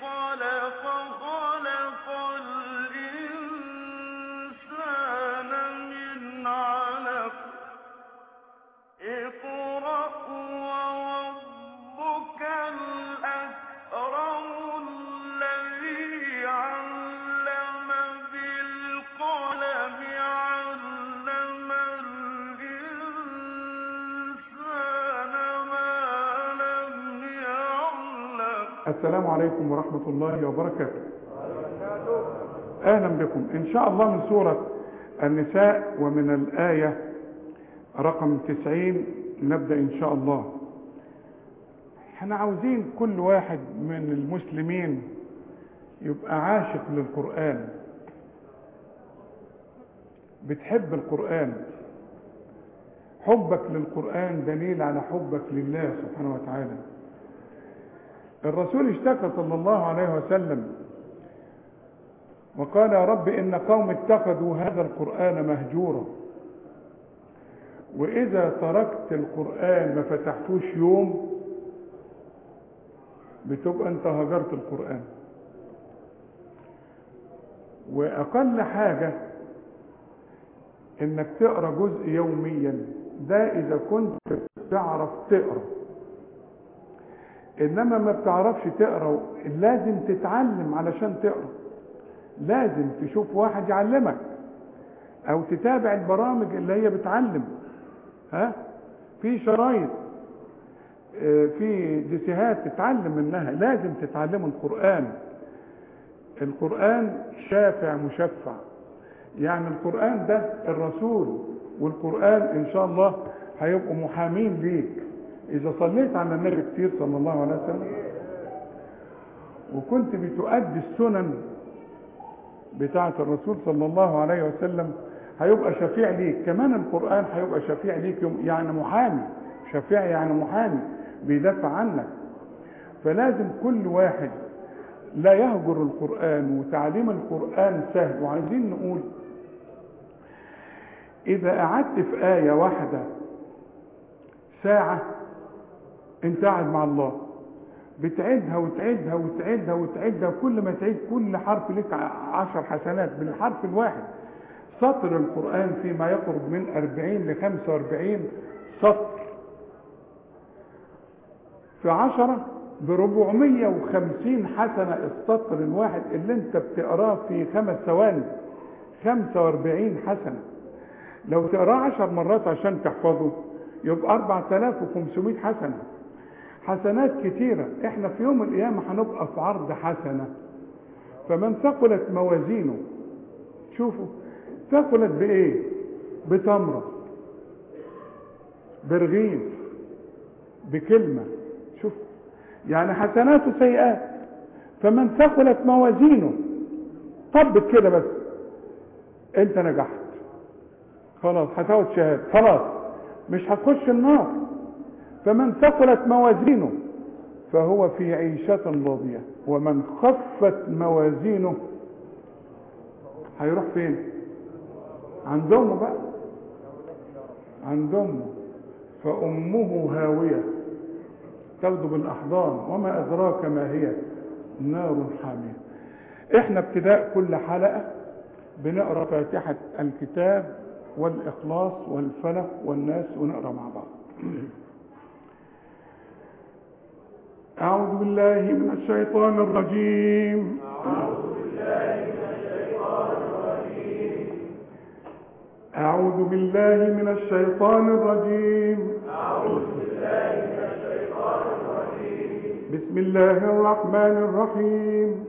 خلق خلق الإنسان من علق اقرأ وربك الأكرم الذي علم بالقلم علم الإنسان ما لم يعلم السلام عليكم ورحمة الله وبركاته أهلا بكم إن شاء الله من سورة النساء ومن الآية رقم 90 نبدأ إن شاء الله احنا عاوزين كل واحد من المسلمين يبقى عاشق للقرآن بتحب القرآن حبك للقرآن دليل على حبك لله سبحانه وتعالى الرسول اشتكى صلى الله عليه وسلم وقال يا رب إن قوم اتخذوا هذا القرآن مهجورا وإذا تركت القرآن ما فتحتوش يوم بتبقى انت هجرت القرآن وأقل حاجة إنك تقرأ جزء يوميا ده إذا كنت تعرف تقرأ انما ما بتعرفش تقرا لازم تتعلم علشان تقرا لازم تشوف واحد يعلمك او تتابع البرامج اللي هي بتعلم ها في شرايط آه، في ديسيهات تتعلم منها لازم تتعلموا القران القران شافع مشفع يعني القران ده الرسول والقران ان شاء الله هيبقوا محامين ليك إذا صليت على النبي كتير صلى الله عليه وسلم وكنت بتؤدي السنن بتاعة الرسول صلى الله عليه وسلم هيبقى شفيع ليك كمان القرآن هيبقى شفيع ليك يوم- يعني محامي شفيع يعني محامي بيدافع عنك فلازم كل واحد لا يهجر القرآن وتعليم القرآن سهل وعايزين نقول إذا قعدت في آية واحدة ساعة انت قاعد مع الله بتعدها وتعدها وتعدها وتعدها كل ما تعيد كل حرف لك ع- عشر حسنات بالحرف الواحد سطر القرآن فيما يقرب من أربعين لخمسة وأربعين سطر في عشرة بربعمية وخمسين حسنة السطر الواحد اللي انت بتقراه في خمس ثواني خمسة وأربعين حسنة لو تقراه عشر مرات عشان تحفظه يبقى 4500 حسنة حسنات كتيرة احنا في يوم القيامة هنبقى في عرض حسنة فمن ثقلت موازينه شوفوا ثقلت بايه بتمرة برغيف بكلمة شوف يعني حسنات وسيئات فمن ثقلت موازينه طبت كده بس انت نجحت خلاص هتاخد شهادة خلاص مش هتخش النار فمن ثقلت موازينه فهو في عيشة راضية ومن خفت موازينه هيروح فين عند امه بقى عند امه فامه هاوية تاخده بالاحضان وما ادراك ما هي نار حامية احنا ابتداء كل حلقة بنقرا فاتحة الكتاب والإخلاص والفلق والناس ونقرا مع بعض أعوذ بالله من الشيطان الرجيم أعوذ بالله من الشيطان الرجيم بسم الله الرحمن الرحيم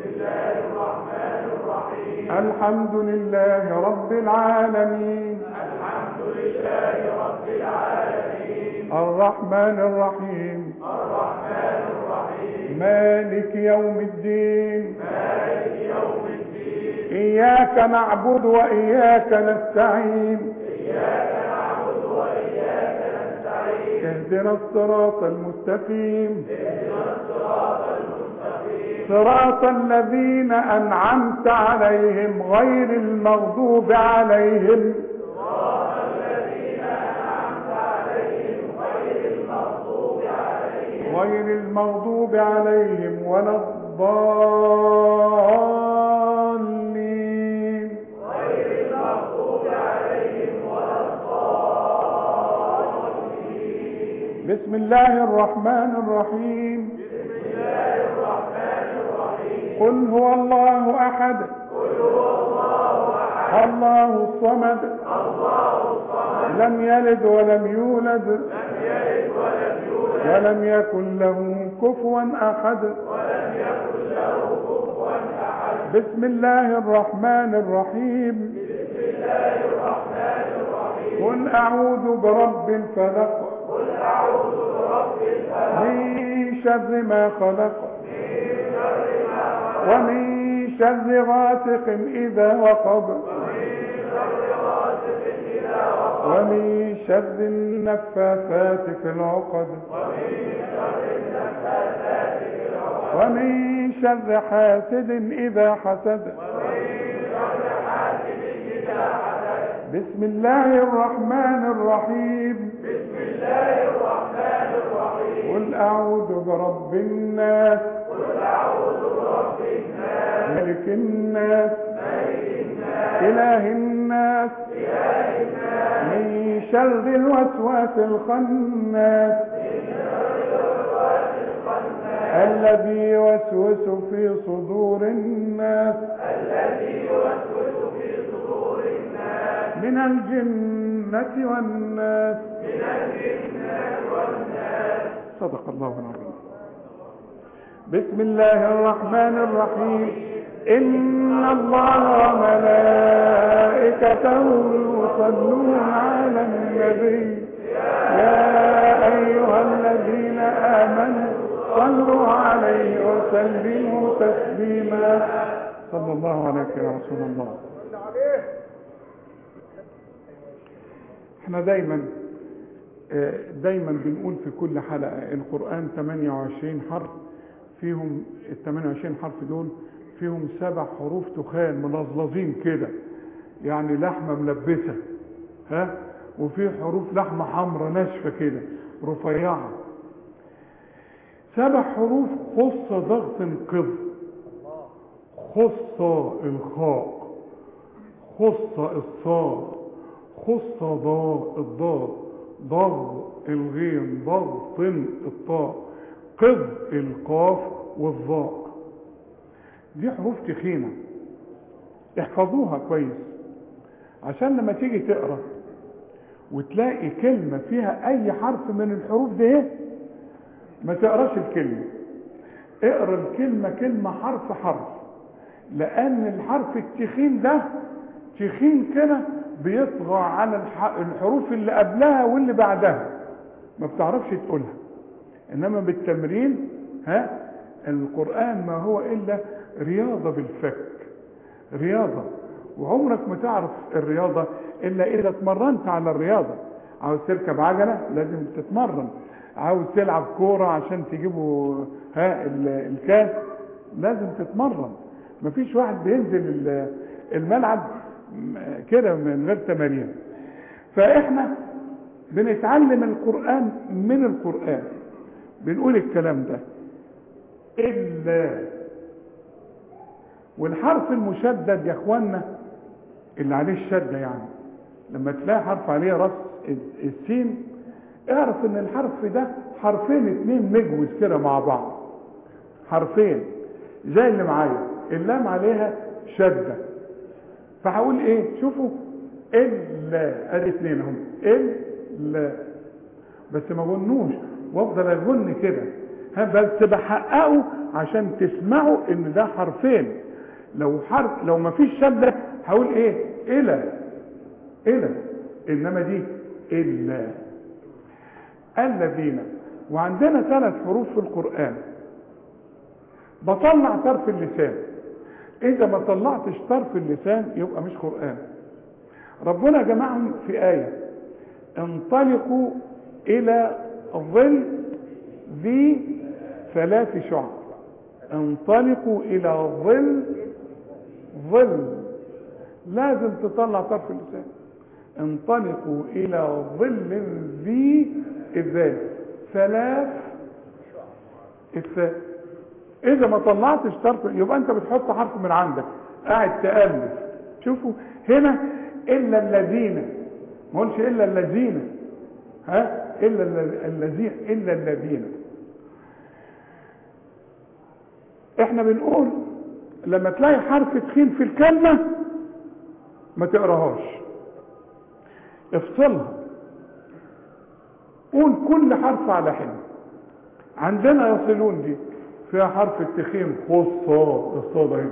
الحمد لله رب العالمين الحمد لله رب العالمين الرحمن الرحيم الرحمن الرحيم مالك يوم الدين مالك يوم الدين إياك نعبد وإياك نستعين إياك نعبد وإياك نستعين اهدنا الصراط المستقيم صراط الذين أنعمت عليهم غير المغضوب عليهم غير المغضوب عليهم ولا الضالين بسم الله الرحمن الرحيم قل هو الله احد الله الصمد لم يلد ولم يولد ولم يكن له كفوا احد بسم الله الرحمن الرحيم قل اعوذ برب الفلق من شر ما خلق ومن شر غاسق إذا وقب ومن شر النفاثات في العقد ومن شر حاسد إذا حسد بسم الله الرحمن الرحيم قل أعوذ برب الناس ملك الناس إله الناس من شر الوسواس الخناس الذي يوسوس في صدور الناس من الجنة والناس صدق الله العظيم بسم الله الرحمن الرحيم إن الله وملائكته يصلون على النبي يا أيها الذين آمنوا صلوا عليه وسلموا تسليما صلى الله عليك يا رسول الله احنا دايما دايما بنقول في كل حلقة القرآن 28 حرف فيهم ال 28 حرف دول فيهم سبع حروف تخان ملظلظين كده يعني لحمة ملبسة ها وفي حروف لحمة حمراء ناشفة كده رفيعة سبع حروف خص ضغط قض خص الخاء خص الصاد خص ضاء الضاد ضغ الغين ضغط الطاء قض القاف والظاء دي حروف تخينة احفظوها كويس عشان لما تيجي تقرا وتلاقي كلمة فيها اي حرف من الحروف دي ما تقراش الكلمة اقرا الكلمة كلمة حرف حرف لان الحرف التخين ده تخين كده بيطغى على الحروف اللي قبلها واللي بعدها ما بتعرفش تقولها انما بالتمرين ها القرآن ما هو الا رياضة بالفك رياضة وعمرك ما تعرف الرياضة الا اذا اتمرنت على الرياضة عاوز تركب عجلة لازم تتمرن عاوز تلعب كورة عشان تجيبوا ها الكاس لازم تتمرن مفيش واحد بينزل الملعب كده من غير تمارين فاحنا بنتعلم القرآن من القرآن بنقول الكلام ده إلا والحرف المشدد يا اخوانا اللي عليه الشدة يعني لما تلاقي حرف عليه راس السين اعرف ان الحرف ده حرفين اتنين مجوز كده مع بعض حرفين زي اللي معايا اللام عليها شدة فهقول ايه شوفوا الا ادي اتنين اهم الا بس ما غنوش وافضل اغن كده ها بس بحققه عشان تسمعوا ان ده حرفين لو حرف لو ما فيش شده هقول ايه الى الى انما دي الا الذين وعندنا ثلاث حروف في القران بطلع طرف اللسان اذا ما طلعتش طرف اللسان يبقى مش قران ربنا جمعهم في ايه انطلقوا الى ظل ذي ثلاث شعب انطلقوا الى ظل ظل لازم تطلع طرف اللسان انطلقوا الى ظل ذي الذال ثلاث الثاء اذا ما طلعتش طرف يبقى انت بتحط حرف من عندك قاعد تألف شوفوا هنا الا الذين ما قولش الا الذين ها الا الذ- الذين الا الذين احنا بنقول لما تلاقي حرف تخين في الكلمة ما تقراهاش افصلها قول كل حرف على حد عندنا يصلون دي فيها حرف التخين خصة الصاد اهي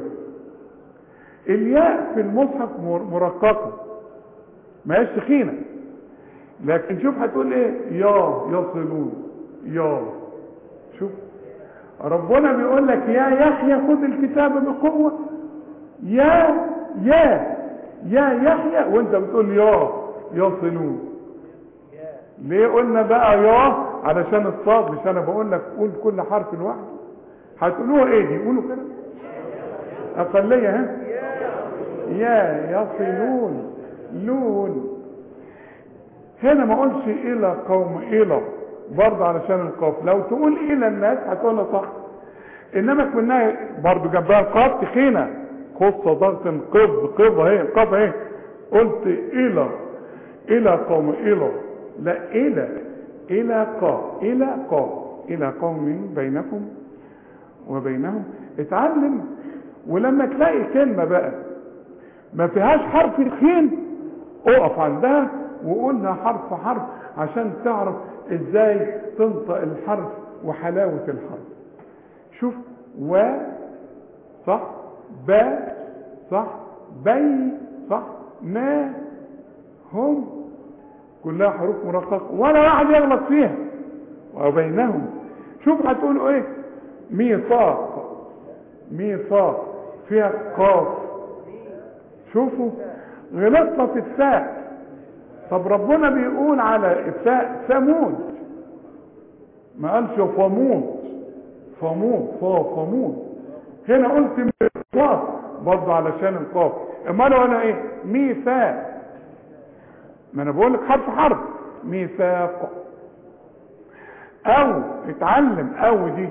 الياء في المصحف مر- مرققة ما هيش تخينة لكن شوف هتقول ايه يا يصلون يا شوف ربنا بيقول لك يا يحيى خذ الكتاب بقوة يا يا يا يحيى وانت بتقول يا يصلون ليه قلنا بقى يا علشان الصاد مش انا بقول لك قول كل حرف لوحده هتقولوها ايه دي قولوا كده اقليه ها يا يصلون لون هنا ما اقولش الى قوم الى برضه علشان القاف لو تقول الى الناس هتقولها صح انما كنا برضه جنبها القاف تخينه خص ضغط قض قض اهي القاف اهي قلت الى الى قوم الى لا الى الى قا الى قا الى قوم بينكم وبينهم اتعلم ولما تلاقي كلمه بقى ما فيهاش حرف تخين اقف عندها وقولها حرف حرف عشان تعرف ازاي تنطق الحرف وحلاوة الحرف شوف و صح با صح بي صح ما هم كلها حروف مرققة ولا واحد يغلط فيها وبينهم شوف هتقولوا ايه ميثاق ميثاق فيها قاف شوفوا غلطنا في الثاء طب ربنا بيقول على الثاء ثمود ما قالش فمود فمود فا فمود هنا قلت ميثاق برضه علشان القاف امال انا ايه ميثاق ما انا بقول لك حرف حرف ميثاق او اتعلم او دي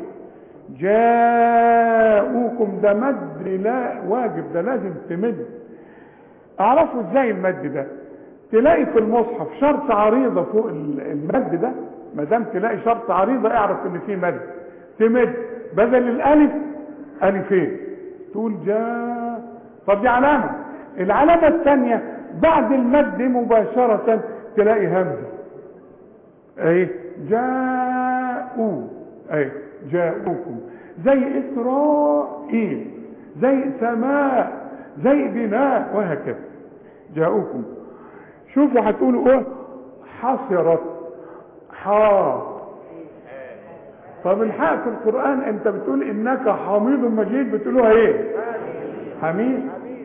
جاءوكم ده مد لا واجب ده لازم تمد اعرفوا ازاي المد ده تلاقي في المصحف شرط عريضة فوق ال- المد ده ما دام تلاقي شرط عريضة اعرف ان في مد تمد بدل الالف الفين تقول جاء طب دي علامة العلامة الثانية بعد المد مباشرة تلاقي همزة اهي جاءوا اهي جاءوكم زي اسرائيل زي سماء زي بناء وهكذا جاءوكم شوفوا هتقولوا ايه حصرت حا طب الحاء في القرآن انت بتقول انك حميد مجيد بتقولوها ايه حميد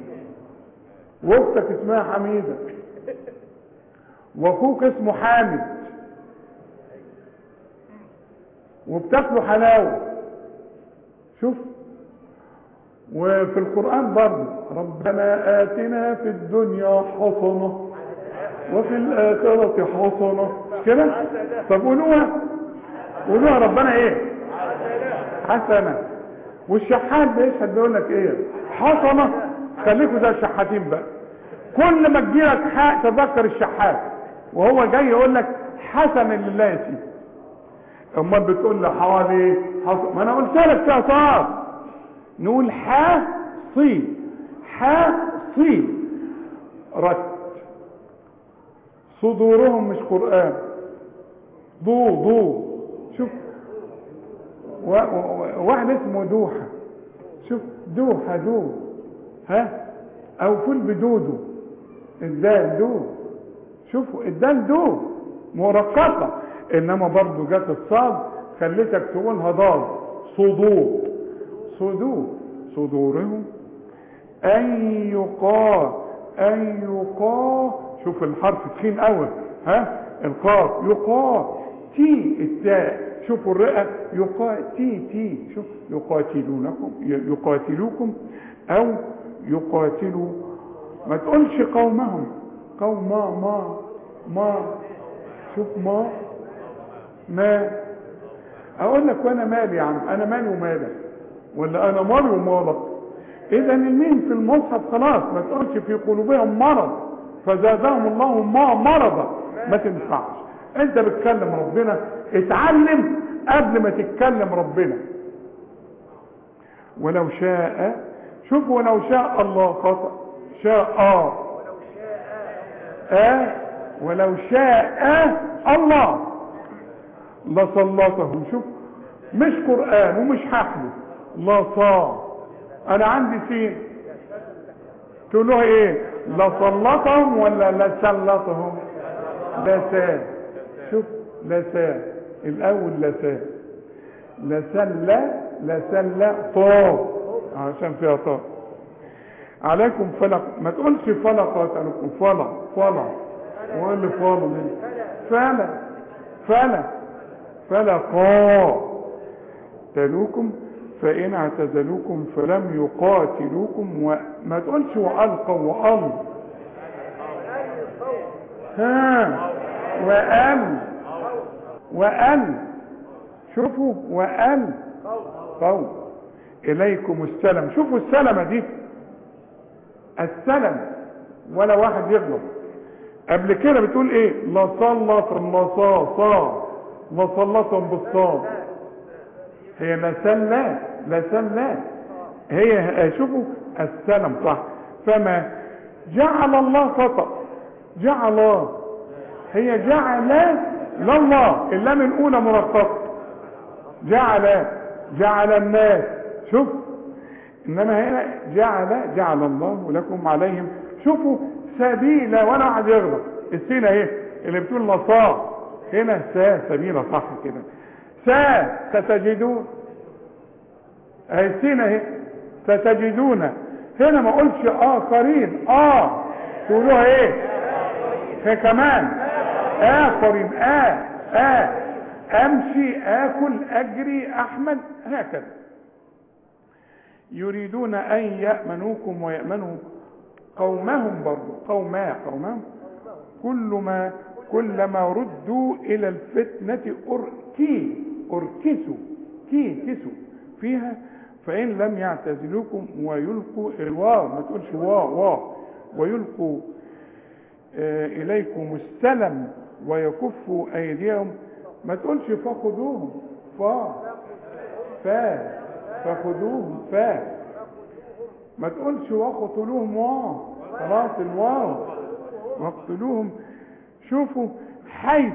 واختك اسمها حميدة واخوك اسمه حامد وبتاكلوا حلاوة شوف وفي القرآن برضه ربنا آتنا في الدنيا حسنة وفي الآخرة حسنة مش كده طب قولوها قولوها ربنا ايه حسنة والشحات بيشهد بيقول لك ايه حسنة خليكوا زي الشحاتين بقى كل ما تجيلك حق تذكر الشحات وهو جاي يقول لك حسن لله يا سيدي امال بتقول لي حوالي حص... ما انا قلت لك فيها صاد نقول ح صي ح صي رت صدورهم مش قرآن ضو ضو شوف و... و... واحد اسمه دوحة شوف دوحة دو ها او فول بدودو الدال دو شوفوا الدال دو مرققة انما برضو جت الصاد خليتك تقولها ضاد صدور صدور صدورهم ان يقا ان يقا شوف الحرف تخين قوي ها القاف يقا تي التاء شوفوا الرئة يقا تي تي شوف يقاتلونكم يقاتلوكم او يقاتلوا ما تقولش قومهم قوم ما ما ما شوف ما ما اقول لك وانا مالي يا عم انا مالي ومالك ولا انا مالي ومالك اذا الميم في المصحف خلاص ما تقولش في قلوبهم مرض فزادهم الله ما مرضا ما تنفعش انت بتكلم ربنا اتعلم قبل ما تتكلم ربنا ولو شاء شوف ولو شاء الله خطأ شاء آه آه ولو شاء الله لسلطهم شوف مش قرآن ومش حفله لصا انا عندي سين تقولوها ايه لسلطهم ولا لسلطهم لسان شوف لسان الاول لسان لسلا لسلا طا عشان فيها طا عليكم فلق ما تقولش فلقت عليكم فلق فلق هو اللي فلق دي فلا فلا فلقا تلوكم فإن اعتزلوكم فلم يقاتلوكم وما تقولش وألقوا وأل ها وأل وأل شوفوا وأل قول إليكم السلام شوفوا السلمة دي السلم ولا واحد يغلط قبل كده بتقول ايه لصلت النصاصا وصلتهم بالصاد هي لسلا لسلا هي شوفوا السلم صح فما جعل الله خطأ جعل هي جعل لله اللام الاولى مرققه جعل جعل الناس شوف انما هنا جعل جعل الله لكم عليهم شوفوا سبيلا ولا واحد يغلط السين اهي اللي بتقول نصا هنا سا سبيلا صح كده سا ستجدون اهي السين اهي ستجدون هنا ما اقولش اخرين اه تقولوها ايه هي كمان اخرين اه اه امشي اكل اجري احمد هكذا يريدون ان يامنوكم ويامنوا قومهم برضو قوما قومهم كل ما كلما ردوا الى الفتنه اركي اركسوا كي كسوا فيها فان لم يعتزلوكم ويلقوا الواو ما تقولش وا وا ويلقوا آه اليكم السلم ويكفوا ايديهم ما تقولش فخذوهم فا فا فخذوهم فا ما تقولش واقتلوهم واو خلاص الواو واقتلوهم شوفوا حيث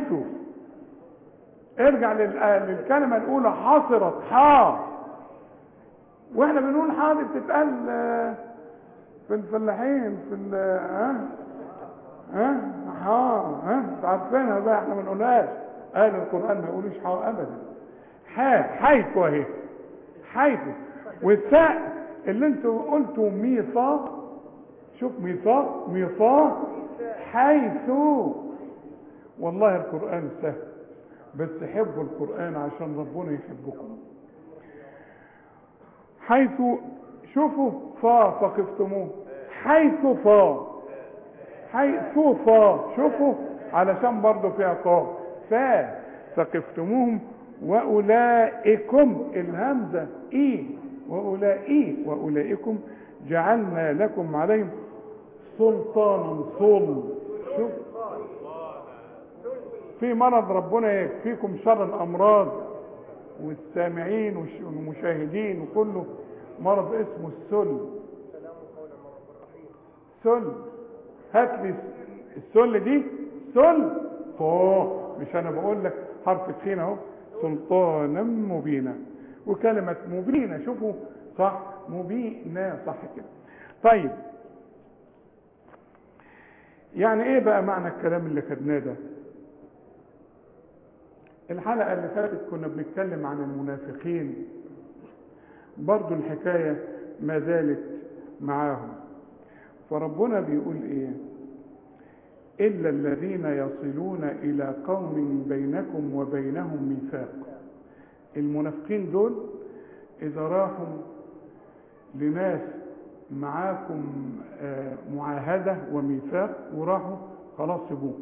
ارجع للكلمة الاولى حصرت حا واحنا بنقول حا دي بتتقال في الفلاحين في ال ها ها حا ها عارفينها بقى احنا ما بنقولهاش اهل القران ما يقولوش حا ابدا حا حيث اهي حيث والثاء اللي انتوا قلتوا ميثاق شوف ميثاق ميثاق حيث والله القرآن سهل بس حبوا القرآن عشان ربنا يحبكم حيث شوفوا فا فخفتموه حيث فا حيث فا شوفوا علشان برضه فيها قاف فا ثقفتموهم واولئكم الهمزه اي واولئك واولئكم جعلنا لكم عليهم سلطانا صل شوف في مرض ربنا يكفيكم شر الامراض والسامعين والمشاهدين وكله مرض اسمه السل سل هات لي السل دي سل طه مش انا بقول لك حرف تخين اهو سلطانا مبينا وكلمة مبينة شوفوا صح مبينة صح كده طيب يعني ايه بقى معنى الكلام اللي خدناه ده الحلقة اللي فاتت كنا بنتكلم عن المنافقين برضو الحكاية ما زالت معاهم فربنا بيقول ايه إلا الذين يصلون إلى قوم بينكم وبينهم ميثاق المنافقين دول إذا راحوا لناس معاكم معاهدة وميثاق وراحوا خلاص سيبوه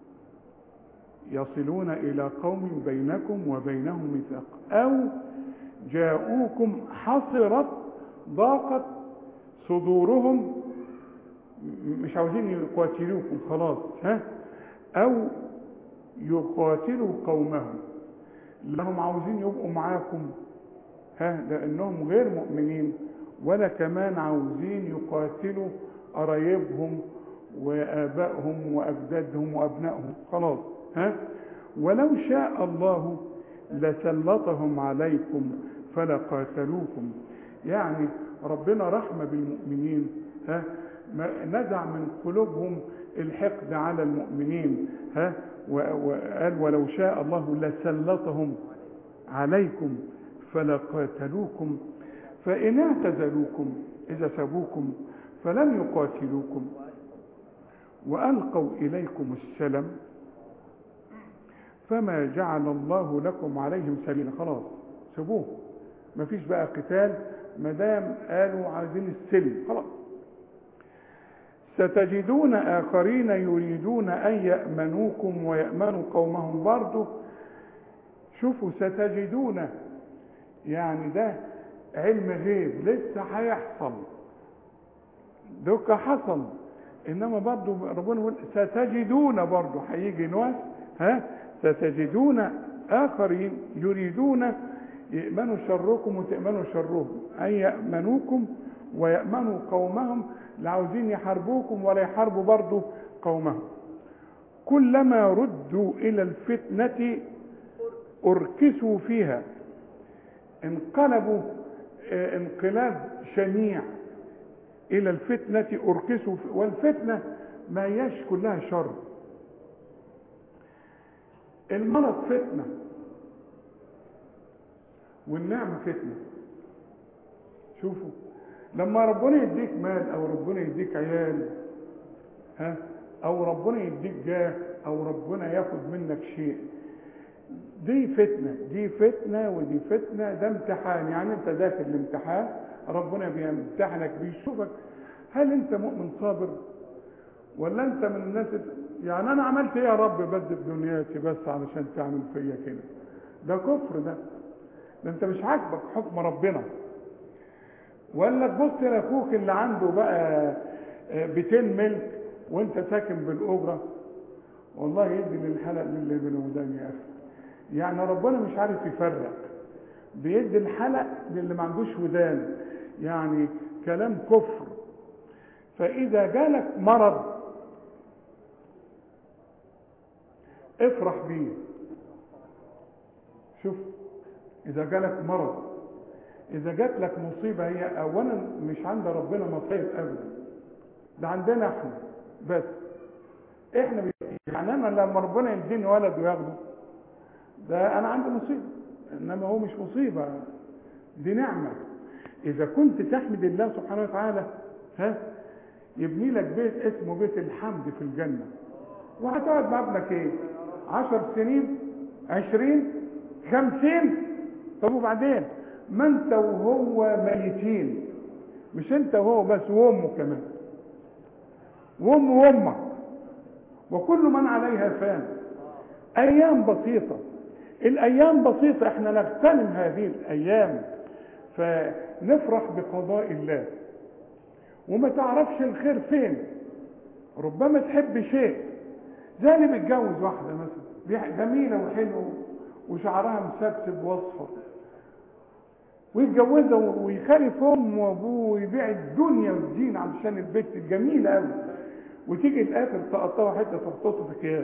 يصلون إلى قوم بينكم وبينهم ميثاق أو جاءوكم حصرت ضاقت صدورهم م- مش عاوزين يقاتلوكم خلاص ها او يقاتلوا قومهم لهم عاوزين يبقوا معاكم ها لانهم غير مؤمنين ولا كمان عاوزين يقاتلوا قرايبهم وابائهم واجدادهم وابنائهم خلاص ها ولو شاء الله لسلطهم عليكم فلقاتلوكم يعني ربنا رحمة بالمؤمنين ها ما- نزع من قلوبهم الحقد على المؤمنين ها و- وقال ولو شاء الله لسلطهم عليكم فلقاتلوكم فإن اعتزلوكم إذا سابوكم فلم يقاتلوكم وألقوا إليكم السلم فما جعل الله لكم عليهم سبيلا خلاص سيبوه مفيش بقى قتال ما دام قالوا عايزين السلم خلاص ستجدون آخرين يريدون أن يأمنوكم ويأمنوا قومهم برضه شوفوا ستجدون يعني ده علم غيب لسه هيحصل دوكا حصل انما برضه ربنا يقول ستجدون برضه هيجي ناس ها ستجدون اخرين يريدون يأمنوا شركم وتأمنوا شرهم أن يأمنوكم ويأمنوا قومهم لا عاوزين يحاربوكم ولا يحاربوا برضه قومهم كلما ردوا إلى الفتنة أركسوا فيها انقلبوا آه، انقلاب شنيع إلى الفتنة أركسوا في والفتنة ما هياش كلها شر المرض فتنة والنعمة فتنة شوفوا لما ربنا يديك مال او ربنا يديك عيال ها او ربنا يديك جاه او ربنا ياخد منك شيء دي فتنة دي فتنة ودي فتنة ده امتحان يعني انت داخل الامتحان ربنا بيمتحنك بيشوفك هل انت مؤمن صابر ولا انت من الناس يعني انا عملت ايه يا رب بدي بدنياتي بس علشان تعمل فيا كده ده كفر ده ده انت مش عاجبك حكم ربنا ولا تبص لاخوك اللي عنده بقى آه، بيتين ملك وانت ساكن بالاجره والله يدي للحلق للي بالودان يا اخي يعني ربنا مش عارف يفرق بيدي الحلق للي ما عندوش ودان يعني كلام كفر فاذا جالك مرض افرح بيه شوف اذا جالك مرض اذا جات لك مصيبه هي اولا مش عند ربنا مصيب ابدا ده عندنا احنا بس احنا بي... يعني انا لما ربنا يديني ولد وياخده ده انا عندي مصيبه انما هو مش مصيبه دي نعمه اذا كنت تحمد الله سبحانه وتعالى ها يبني لك بيت اسمه بيت الحمد في الجنه وهتقعد مع ابنك ايه عشر سنين عشرين خمسين طب وبعدين ما انت وهو ميتين مش انت وهو بس وامه كمان وام وامك وكل من عليها فان ايام بسيطه الايام بسيطه احنا نغتنم هذه الايام فنفرح بقضاء الله وما تعرفش الخير فين ربما تحب شيء زي اللي بيتجوز واحده مثلا بيح- جميله وحلوه وشعرها مسبسب واصفر ويتجوزها و- ويخالف امه وابوه ويبيع الدنيا والدين علشان البيت الجميله قوي وتيجي الاخر تقطعها حته تحطه في اكياس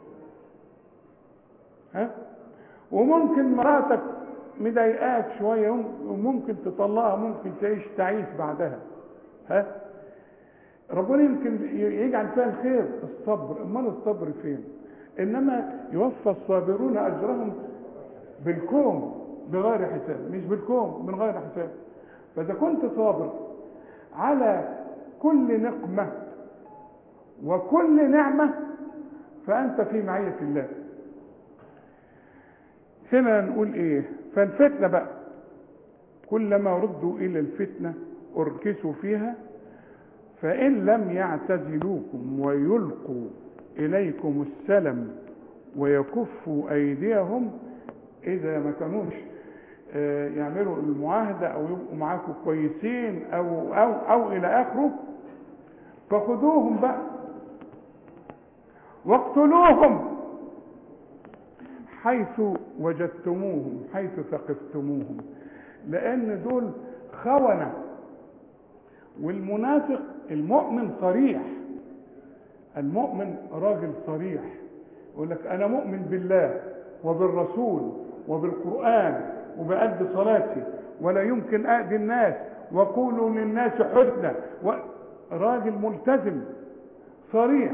ها وممكن مراتك مضايقاك شويه وممكن تطلقها ممكن تعيش تعيش بعدها ها ربنا يمكن ي- يجعل فيها الخير الصبر امال الصبر فين انما يوفى الصابرون اجرهم بالكوم بغير حساب مش بالكوم من غير حساب فاذا كنت صابر على كل نقمه وكل نعمه فانت في معيه الله هنا نقول ايه فالفتنه بقى كلما ردوا الى الفتنه اركسوا فيها فان لم يعتزلوكم ويلقوا اليكم السلم ويكفوا ايديهم اذا ما كانوش آه، يعملوا المعاهدة أو يبقوا معاكم كويسين أو أو أو إلى آخره فخذوهم بقى واقتلوهم حيث وجدتموهم حيث ثقفتموهم لأن دول خونة والمنافق المؤمن صريح المؤمن راجل صريح يقول لك أنا مؤمن بالله وبالرسول وبالقرآن وبأد صلاتي ولا يمكن أأذي الناس وقولوا للناس حسنى و... راجل ملتزم صريح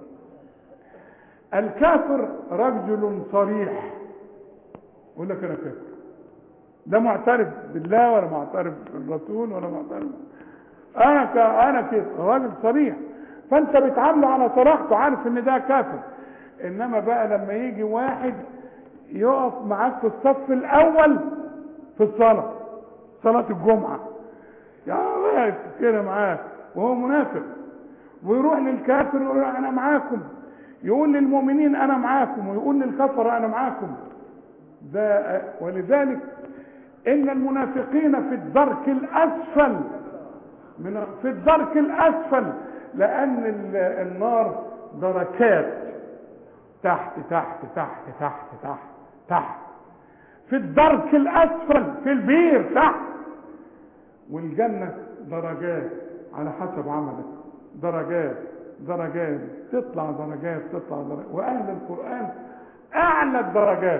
الكافر رجل صريح يقول لك انا كافر لا معترف بالله ولا معترف بالرسول ولا معترف انا ك... انا كده راجل صريح فانت بتعامله على صراحته عارف ان ده كافر انما بقى لما يجي واحد يقف معاك في الصف الاول في الصلاه صلاه الجمعه يا واقف كده معاك وهو منافق ويروح للكافر ويقول انا معاكم يقول للمؤمنين انا معاكم ويقول للكفر انا معاكم ده ولذلك ان المنافقين في الدرك الاسفل من في الدرك الاسفل لان ال- النار دركات تحت تحت تحت تحت تحت تحت في الدرك الاسفل في البير تحت والجنه درجات على حسب عملك درجات درجات تطلع درجات تطلع درجات واهل القران اعلى الدرجات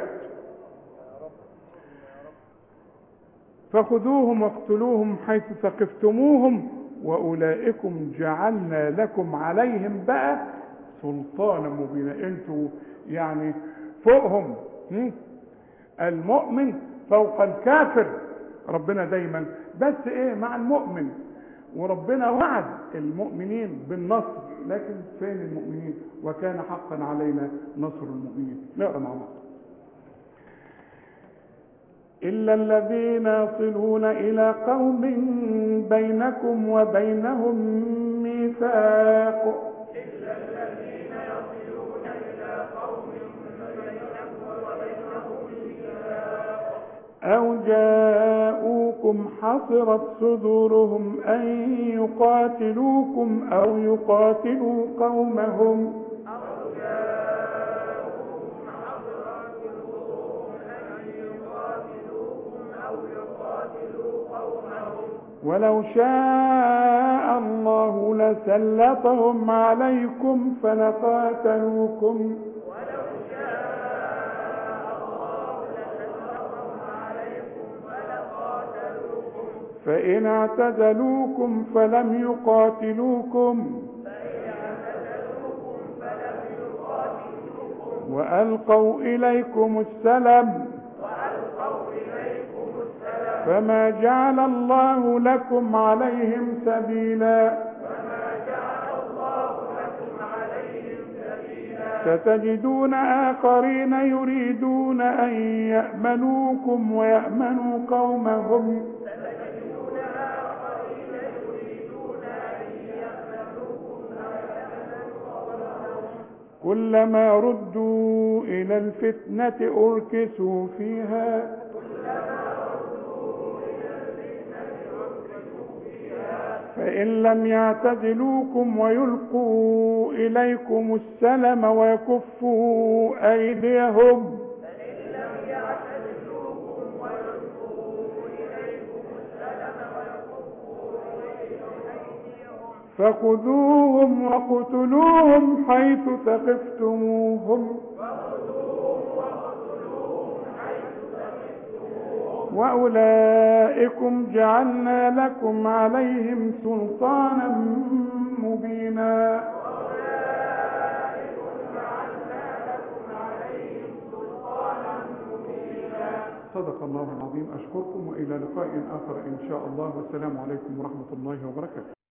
فخذوهم واقتلوهم حيث ثقفتموهم واولئكم جعلنا لكم عليهم بقى سلطانا مبينا انتوا يعني فوقهم م? المؤمن فوق الكافر ربنا دايما بس ايه مع المؤمن وربنا وعد المؤمنين بالنصر لكن فين المؤمنين وكان حقا علينا نصر المؤمنين نقرا مع بعض إلا الذين يصلون إلى قوم بينكم وبينهم ميثاق أو جاءوكم حصرت صدورهم أن يقاتلوكم أو يقاتلوا قومهم ولو شاء الله لسلطهم عليكم فلقاتلوكم فإن اعتزلوكم فلم يقاتلوكم وألقوا إليكم السلم فما جعل الله لكم عليهم سبيلا ستجدون آخرين يريدون أن يأمنوكم ويأمنوا قومهم كلما ردوا إلى الفتنة أركسوا فيها فإن لم يعتزلوكم ويلقوا إليكم السلم ويكفوا أيديهم فخذوهم وقتلوهم حيث ثقفتموهم وأولئكم جعلنا لكم عليهم سلطانا مبينا صدق الله العظيم أشكركم وإلى لقاء آخر إن شاء الله والسلام عليكم ورحمة الله وبركاته